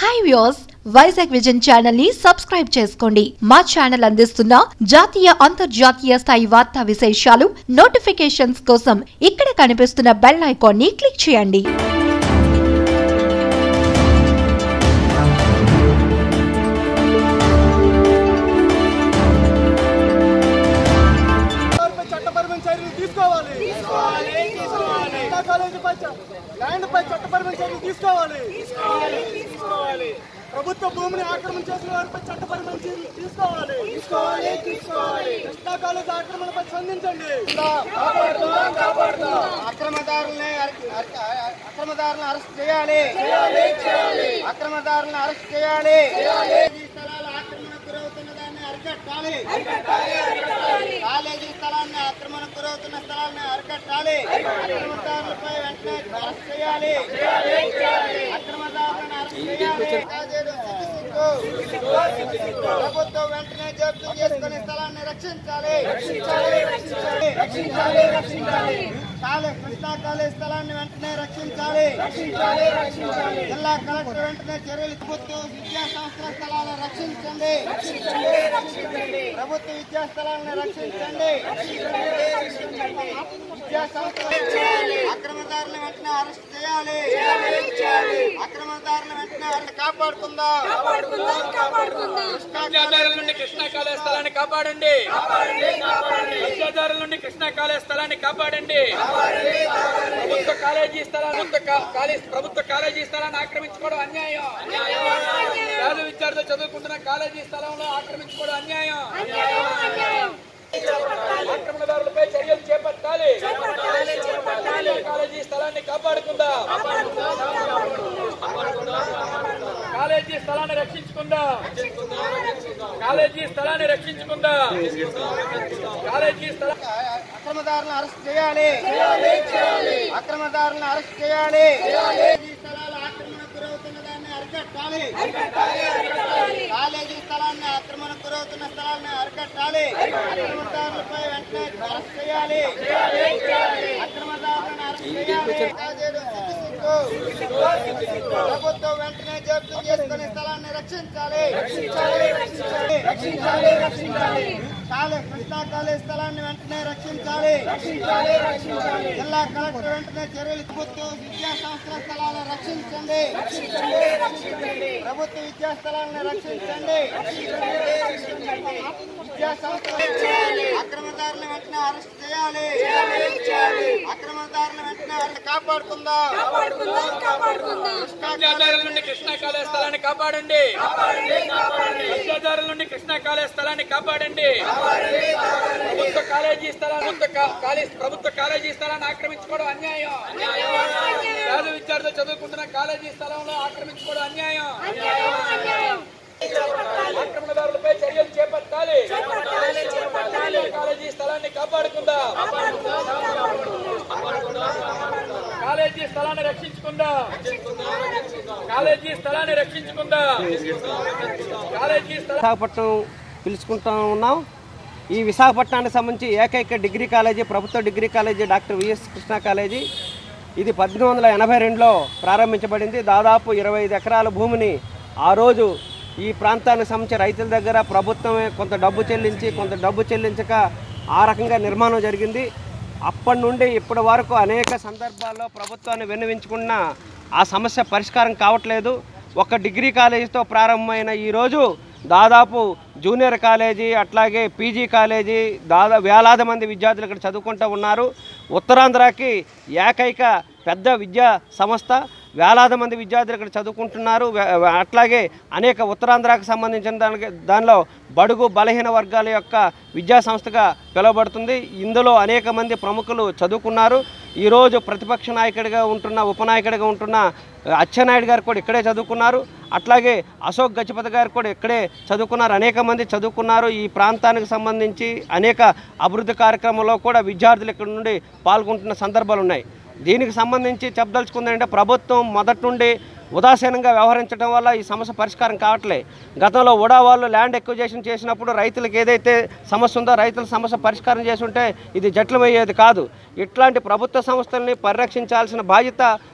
Hi views Vizag vision channel ని subscribe చేసుకోండి మా ఛానల్ అందిస్తున్న జాతీయ అంతర్జాతీయ స్థాయి వార్తా విశేషాలు నోటిఫికేషన్స్ కోసం ఇక్కడ కనిపిస్తున్న బెల్ ఐకాన్ ని క్లిక్ చేయండి వారిపై చట్టపరమైన చర్యలు తీసుకోవాలి విద్యా కాలేజీ పై చ- ల్యాండ్ పై చట్టపరమైన చర్యలు తీసుకోవాలి ప్రభుత్వ భూమిని ఆక్రమణ చేసిన వారిపై చట్టపరమైన చర్యలు తీసుకోవాలి తీసుకోవాలి తీసుకోవాలి కృష్ణా కాలేజీ ఆక్రమణపై స్పందించండి అక్రమదారుల్ని అరె- అరె- అక్రమదారులను అరెస్ట్ చేయాలి అక్రమదారులను అరెస్ట్ చేయాలి కాలేజీ స్థలాలు ఆక్రమణకు గురవుతున్న దాన్ని అరికట్టాలి కాలేజీ స్థలాన్ని ఆక్రమణకు గురవుతున్న స్థలాన్ని అరికట్టాలి అక్రమదారులపై వెంటనే అరెస్ట్ చేయాలి అక్రమదారులను అరెస్ట్ చేయాలి కాజేడు సిద్దిసిక్కు. ప్రభుత్వం వెంటనే జోక్యం చేసుకుని స్థలాన్ని రక్షించాలి రక్షించాలి రక్షించాలి రక్షించాలి రక్షించాలి కాలేజ్ కృష్ణా కాలేజ్ స్థలాన్ని వెంటనే రక్షించాలి రక్షించాలి రక్షించాలి జిల్లా కలెక్టర్ వెంటనే చర్యలు ప్రభుత్వ విద్యా సంస్థల స్థలాలను రక్షించండి రక్షించండి రక్షించండి ప్రభుత్వ విద్యా స్థలాలను రక్షించండి విద్యా సంస్థలు అక్రమదారులను వెంటనే అరెస్ట్ చేయాలి అక్రమదారులను వెంటనే అరెస్ట్ కాపాడుకుందాం కబ్జాదారుల నుండి కృష్ణా కాలేజ్ స్థలాన్ని కాపాడండి కబ్జాదారుల నుండి కృష్ణా కాలేజ్ స్థలాన్ని కాపాడండి ప్రభుత్వ కాలేజీ స్థలాన్ని ప్రభుత్వ కా- కాలేజ్ ప్రభుత్వ కాలేజీ స్థలాన్ని ఆక్రమించుకోవడం అన్యాయం పేద విద్యార్థులు చదువుకుంటున్న కాలేజీ స్థలంలో ఆక్రమించుకోవడం అన్యాయం ఆక్రమణదారులపై చర్యలు చేపట్టాలి కాలేజీ స్థలాన్ని కాపాడుకుందాం కాలేజీ స్థలాన్ని రక్షించుకుందాం కాలేజీ స్థలాన్ని రక్షించుకుందాం కాలేజీ స్థలం అక్రమదారులను అరెస్ట్ చేయాలి అక్రమదారులను అరెస్ట్ చేయాలి కాలేజీ స్థలాలు ఆక్రమణకు గురవుతున్న దాన్ని అరికట్టాలి కాలేజీ స్థలాన్ని ఆక్రమణకు గురవుతున్న స్థలాన్ని అరికట్టాలి అక్రమదారులపై వెంటనే అరెస్ట్ చేయాలి అక్రమదారులను అరెస్ట్ చేయాలి కాజేడు సిద్దిసిక్కు. ప్రభుత్వం వెంటనే జోక్యం చేసుకుని స్థలాన్ని రక్షించాలి రక్షించాలి రక్షించాలి రక్షించాలి రక్షించాలి కాలేజ్ కృష్ణా కాలేజ్ స్థలాన్ని వెంటనే రక్షించాలి రక్షించాలి రక్షించాలి జిల్లా కలెక్టర్ వెంటనే చర్యలు ప్రభుత్వ విద్యా సంస్థల స్థలాలను రక్షించండి రక్షించండి రక్షించండి ప్రభుత్వ విద్యా స్థలాలను రక్షించండి విద్యా సంస్థలు అక్రమదారులను వెంటనే అరెస్ట్ చేయాలి అక్రమదారులను వెంటనే అరెస్ట్ కాపాడుకుందాం కబ్జాదారుల నుండి కృష్ణా కాలేజ్ స్థలాన్ని కాపాడండి కబ్జాదారుల నుండి కృష్ణా కాలేజ్ స్థలాన్ని కాపాడండి ప్రభుత్వ కాలేజీ స్థలాన్ని ప్రభుత్వ కా- కాలేజ్ ప్రభుత్వ కాలేజీ స్థలాన్ని ఆక్రమించుకోవడం అన్యాయం పేద విద్యార్థులు చదువుకుంటున్న కాలేజీ స్థలంలో ఆక్రమించుకోవడం అన్యాయం ఆక్రమణదారులపై చర్యలు చేపట్టాలి కాలేజీ స్థలాన్ని కాపాడుకుందాం కాలేజీ స్థలాన్ని రక్షించుకుందాం కాలేజీ స్థలాన్ని రక్షించుకుందాం కాలేజీ స్థలం విశాఖపట్నం పిలుచుకుంటా ఉన్నాం ఈ విశాఖపట్నానికి సంబంధించి ఏకైక డిగ్రీ కాలేజీ ప్రభుత్వ degree college doctor V S Krishna college ఇది పద్దెనిమిది వందల ఎనభై రెండులో ప్రారంభించబడింది దాదాపు ఇరవై ఐదు ఎకరాల భూమిని ఆ రోజు ఈ ప్రాంతానికి సంబంధించి రైతుల దగ్గర ప్రభుత్వమే కొంత డబ్బు చెల్లించి కొంత డబ్బు చెల్లించక ఆ రకంగా నిర్మాణం జరిగింది అప్పటి నుండి ఇప్పటి వరకు అనేక సందర్భాల్లో ప్రభుత్వాన్ని విన్నవించుకున్న ఆ సమస్య పరిష్కారం కావట్లేదు ఒక డిగ్రీ కాలేజీతో ప్రారంభమైన ఈరోజు దాదాపు జూనియర్ కాలేజీ అట్లాగే పీజీ కాలేజీ దాదా వేలాది మంది విద్యార్థులు ఇక్కడ చదువుకుంటూ ఉన్నారు ఉత్తరాంధ్రకి ఏకైక పెద్ద విద్యా సంస్థ వేలాది మంది విద్యార్థులు ఇక్కడ చదువుకుంటున్నారు వే- వే- అట్లాగే అనేక ఉత్తరాంధ్రకు సంబంధించిన దానికి దానిలో బడుగు బలహీన వర్గాల యొక్క విద్యా సంస్థగా పిలువబడుతుంది ఇందులో అనేక మంది ప్రముఖులు చదువుకున్నారు ఈరోజు ప్రతిపక్ష నాయకుడిగా ఉంటున్న ఉపనాయకుడిగా ఉంటున్న అచ్చెన్నాయుడు గారు కూడా ఇక్కడే చదువుకున్నారు అట్లాగే అశోక్ గజపతి గారు కూడా ఇక్కడే చదువుకున్నారు అనేక మంది చదువుకున్నారు ఈ ప్రాంతానికి సంబంధించి అనేక అభివృద్ధి కార్యక్రమంలో కూడా విద్యార్థులు ఇక్కడ నుండి పాల్గొంటున్న సందర్భాలు ఉన్నాయి దీనికి సంబంధించి చెప్పదలుచుకుంది అంటే ప్రభుత్వం మొదటి నుండి ఉదాసీనంగా వ్యవహరించడం వల్ల ఈ సమస్య పరిష్కారం కావట్లే గతంలో ఉడా వాళ్ళు ల్యాండ్ ఎక్విజేషన్ చేసినప్పుడు రైతులకు ఏదైతే సమస్య ఉందో రైతుల సమస్య పరిష్కారం చేసి ఉంటే ఇది జట్లమయ్యేది కాదు ఇట్లాంటి ప్రభుత్వ సంస్థల్ని పరిరక్షించాల్సిన బాధ్యత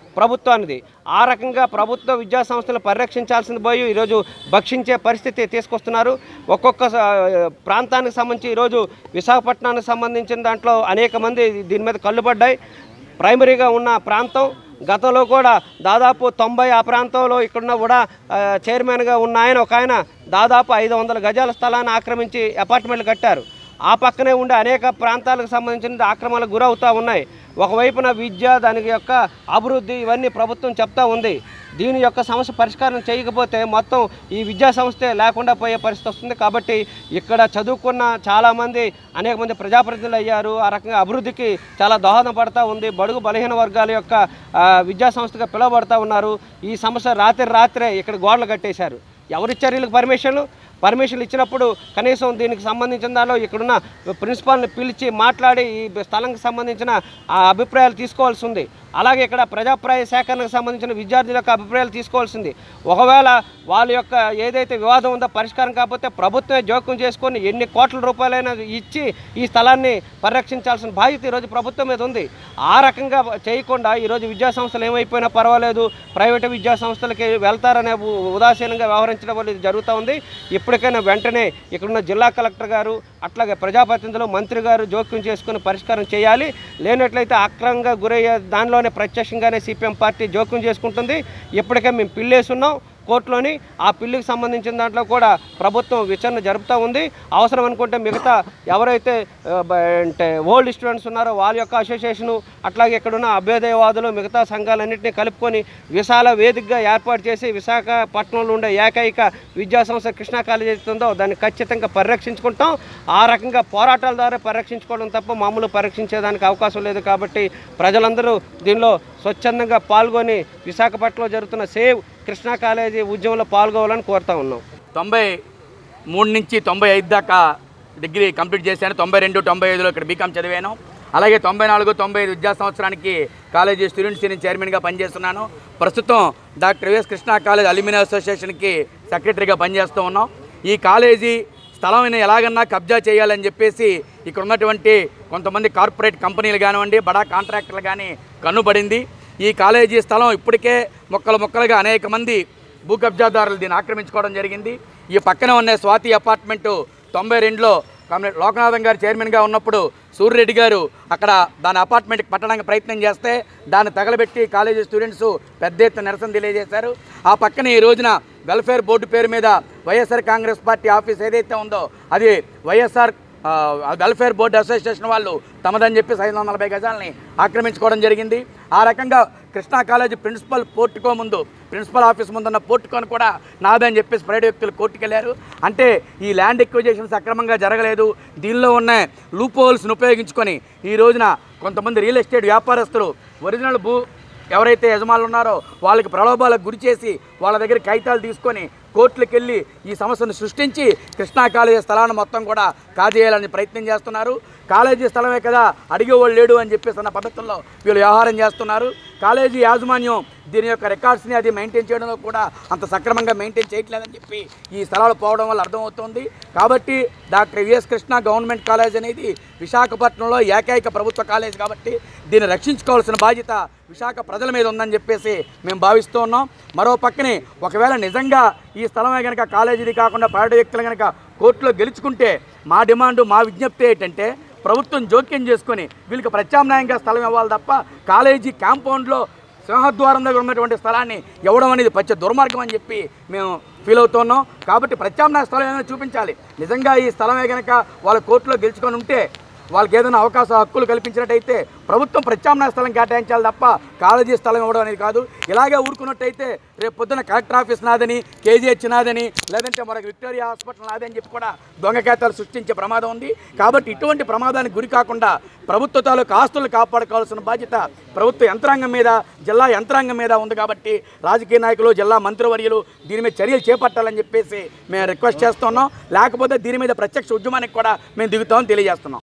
ప్రభుత్వానిది ఆ రకంగా ప్రభుత్వ విద్యా సంస్థలు పరిరక్షించాల్సింది పోయి ఈరోజు భక్షించే పరిస్థితి తీసుకొస్తున్నారు ఒక్కొక్క స- ప్రాంతానికి సంబంధించి ఈరోజు విశాఖపట్నానికి సంబంధించిన దాంట్లో అనేక మంది దీని మీద కళ్ళుపడ్డాయి ప్రైమరీగా ఉన్న ప్రాంతం గతంలో కూడా దాదాపు తొంభై ఆ ప్రాంతంలో ఇక్కడున్న కూడా ఆ, చైర్మన్గా ఉన్న ఆయన ఒక ఆయన దాదాపు ఐదు వందల గజాల స్థలాన్ని ఆక్రమించి అపార్ట్మెంట్లు కట్టారు ఆ పక్కనే ఉండే అనేక ప్రాంతాలకు సంబంధించిన ఆక్రమణలకు గురవుతూ ఉన్నాయి ఒకవైపున విద్య దానికి యొక్క అభివృద్ధి ఇవన్నీ ప్రభుత్వం చెప్తా ఉంది దీని యొక్క సమస్య పరిష్కారం చేయకపోతే మొత్తం ఈ విద్యా సంస్థే లేకుండా పోయే పరిస్థితి వస్తుంది కాబట్టి ఇక్కడ చదువుకున్న చాలామంది అనేక మంది ప్రజాప్రతినిధులు అయ్యారు ఆ రకంగా అభివృద్ధికి చాలా దోహదం పడతా ఉంది బడుగు బలహీన వర్గాల యొక్క ఆ, విద్యా సంస్థగా పిలువబడతా ఉన్నారు ఈ సమస్య రాత్రి రాత్రే ఇక్కడ గోడలు కట్టేశారు ఎవరిచ్చారు వీళ్ళకి పర్మిషన్లు పర్మిషన్లు ఇచ్చినప్పుడు కనీసం దీనికి సంబంధించిన దానిలో ఇక్కడున్న ప్రిన్సిపాల్ని పిలిచి మాట్లాడి ఈ స్థలంకి సంబంధించిన ఆ అభిప్రాయాలు తీసుకోవాల్సి ఉంది అలాగే ఇక్కడ ప్రజాప్రాయ సేకరణకు సంబంధించిన విద్యార్థుల యొక్క అభిప్రాయాలు తీసుకోవాల్సింది ఒకవేళ వాళ్ళ యొక్క ఏదైతే వివాదం ఉందో పరిష్కారం కాకపోతే ప్రభుత్వమే జోక్యం చేసుకొని ఎన్ని కోట్ల రూపాయలైనా ఇచ్చి ఈ స్థలాన్ని పరిరక్షించాల్సిన బాధ్యత ఈరోజు ప్రభుత్వం మీద ఉంది ఆ రకంగా చేయకుండా ఈరోజు విద్యా సంస్థలు ఏమైపోయినా పర్వాలేదు ప్రైవేటు విద్యా సంస్థలకి వెళ్తారనే ఉ- ఉదాసీనంగా వ్యవహరించడం వల్ల ఇది జరుగుతూ ఉంది ఇప్పటికైనా వెంటనే ఇక్కడున్న జిల్లా కలెక్టర్ గారు అట్లాగే ప్రజాప్రతినిధులు మంత్రి గారు జోక్యం చేసుకుని పరిష్కారం చేయాలి లేనట్లయితే అక్రమంగా గురయ్యే దానిలోనే ప్రత్యక్షంగానే సిపిఎం పార్టీ జోక్యం చేసుకుంటుంది ఇప్పటికే మేము పిల్లేసున్నాం కోర్టులోని ఆ పిల్లికి సంబంధించిన దాంట్లో కూడా ప్రభుత్వం విచారణ జరుపుతూ ఉంది అవసరం అనుకుంటే మిగతా ఎవరైతే ఆ, బ- అంటే ఓల్డ్ స్టూడెంట్స్ ఉన్నారో వాళ్ళ యొక్క అసోసియేషను అట్లాగే ఇక్కడున్న అభ్యుదయవాదులు మిగతా సంఘాలన్నింటినీ కలుపుకొని విశాల వేదికగా ఏర్పాటు చేసి విశాఖపట్నంలో ఉండే ఏకైక విద్యా సంస్థ కృష్ణా కాలేజీ ఏదైతే ఉందో దాన్ని ఖచ్చితంగా పరిరక్షించుకుంటాం ఆ రకంగా పోరాటాల ద్వారా పరిరక్షించుకోవడం తప్ప మామూలు పరిరక్షించేదానికి అవకాశం లేదు కాబట్టి ప్రజలందరూ దీనిలో స్వచ్ఛందంగా పాల్గొని విశాఖపట్నంలో జరుగుతున్న సేవ్ కృష్ణా కాలేజీ ఉద్యమంలో పాల్గొవాలని కోరుతా ఉన్నాం తొంభై మూడు నుంచి తొంభై ఐదు దాకా డిగ్రీ కంప్లీట్ చేశాను తొంభై రెండు తొంభై ఐదులో ఇక్కడ బీకామ్ చదివాను అలాగే తొంభై నాలుగు తొంభై ఐదు విద్యా సంవత్సరానికి కాలేజీ స్టూడెంట్స్ యూనియన్ చైర్మన్గా పనిచేస్తున్నాను ప్రస్తుతం doctor V S Krishna college alumni అసోసియేషన్కి సెక్రటరీగా పనిచేస్తూ ఉన్నాం ఈ కాలేజీ స్థలం ఎలాగన్నా కబ్జా చేయాలని చెప్పేసి ఇక్కడ ఉన్నటువంటి కొంతమంది కార్పొరేట్ కంపెనీలు కానివ్వండి బడా కాంట్రాక్టర్లు కానీ కన్నుబడింది ఈ కాలేజీ స్థలం ఇప్పటికే మొక్కలు మొక్కలుగా అనేక మంది భూ కబ్జాదారులు దీన్ని ఆక్రమించుకోవడం జరిగింది ఈ పక్కన ఉన్న స్వాతి అపార్ట్మెంటు తొంభై రెండులో కామ్రేడ్ లోకనాథం గారు చైర్మన్గా ఉన్నప్పుడు సూర్యరెడ్డి గారు అక్కడ దాని అపార్ట్మెంట్కి పట్టడానికి ప్రయత్నం చేస్తే దాన్ని తగలబెట్టి కాలేజీ స్టూడెంట్స్ పెద్ద ఎత్తున నిరసన తెలియజేశారు ఆ పక్కన ఈ రోజున వెల్ఫేర్ బోర్డు పేరు మీద వైఎస్ఆర్ కాంగ్రెస్ పార్టీ ఆఫీస్ ఏదైతే ఉందో అది వైఎస్ఆర్ ఆ, వెల్ఫేర్ బోర్డు అసోసియేషన్ వాళ్ళు తమదని చెప్పేసి ఐదు వందల నలభై గజాలని ఆక్రమించుకోవడం జరిగింది ఆ రకంగా కృష్ణా కాలేజీ ప్రిన్సిపల్ పోర్టుకో ముందు ప్రిన్సిపల్ ఆఫీస్ ముందున్న పోర్టుకోని కూడా నాదని చెప్పేసి ప్రైవేట్ వ్యక్తులు కోర్టుకు వెళ్ళారు అంటే ఈ ల్యాండ్ ఎక్విజేషన్ సక్రమంగా జరగలేదు దీనిలో ఉన్న లూప్ హోల్స్ని ఉపయోగించుకొని ఈ రోజున కొంతమంది రియల్ ఎస్టేట్ వ్యాపారస్తులు ఒరిజినల్ భూ ఎవరైతే యజమానులు ఉన్నారో వాళ్ళకి ప్రలోభాలకు గురి చేసి వాళ్ళ దగ్గర కాగితాలు తీసుకొని కోర్టులకు వెళ్ళి ఈ సమస్యను సృష్టించి కృష్ణా కాలేజీ స్థలాన్ని మొత్తం కూడా కాజేయాలని ప్రయత్నం చేస్తున్నారు కాలేజీ స్థలమే కదా అడిగేవాళ్ళు లేడు అని చెప్పేసి అన్న పద్ధతుల్లో వీళ్ళు వ్యవహారం చేస్తున్నారు కాలేజీ యాజమాన్యం దీని యొక్క రికార్డ్స్ని అది మెయింటైన్ చేయడంలో కూడా అంత సక్రమంగా మెయింటైన్ చేయట్లేదని చెప్పి ఈ స్థలాలు పోవడం వల్ల అర్థమవుతుంది కాబట్టి doctor V S Krishna government college అనేది విశాఖపట్నంలో ఏకైక ప్రభుత్వ కాలేజ్ కాబట్టి దీన్ని రక్షించుకోవాల్సిన బాధ్యత విశాఖ ప్రజల మీద ఉందని చెప్పేసి మేము భావిస్తూ ఉన్నాం మరో పక్కనే ఒకవేళ నిజంగా ఈ స్థలమే కనుక కాలేజీది కాకుండా ప్రైవేట్ వ్యక్తులు కనుక కోర్టులో గెలుచుకుంటే మా డిమాండ్ మా విజ్ఞప్తి ఏంటంటే ప్రభుత్వం జోక్యం చేసుకొని వీళ్ళకి ప్రత్యామ్నాయంగా స్థలం ఇవ్వాలి తప్ప కాలేజీ కాంపౌండ్లో సింహద్వారం దగ్గర ఉన్నటువంటి స్థలాన్ని ఇవ్వడం అనేది పచ్చ దుర్మార్గం అని చెప్పి మేము ఫీల్ అవుతున్నాం కాబట్టి ప్రత్యామ్నాయ స్థలం ఏమైనా చూపించాలి నిజంగా ఈ స్థలమే కనుక వాళ్ళ కోర్టులో గెలుచుకొని ఉంటే వాళ్ళకి ఏదైనా అవకాశ హక్కులు కల్పించినట్టయితే ప్రభుత్వం ప్రత్యామ్నాయ స్థలం కేటాయించాలి తప్ప కాలేజీ స్థలం ఇవ్వడం అనేది కాదు ఇలాగే ఊరుకున్నట్టయితే రేపు పొద్దున కలెక్టర్ ఆఫీస్ నాదని కేజీహెచ్ నాదని లేదంటే మరొక విక్టోరియా హాస్పిటల్ నాదని చెప్పి కూడా దొంగ ఖాతాలు సృష్టించే ప్రమాదం ఉంది కాబట్టి ఇటువంటి ప్రమాదానికి గురి కాకుండా ప్రభుత్వ తాలూకు ఆస్తులు కాపాడుకోవాల్సిన బాధ్యత ప్రభుత్వ యంత్రాంగం మీద జిల్లా యంత్రాంగం మీద ఉంది కాబట్టి రాజకీయ నాయకులు జిల్లా మంత్రివర్యులు దీని మీద చర్యలు చేపట్టాలని చెప్పేసి మేము రిక్వెస్ట్ చేస్తున్నాం లేకపోతే దీని మీద ప్రత్యక్ష ఉద్యమానికి కూడా మేము దిగుతామని తెలియజేస్తున్నాం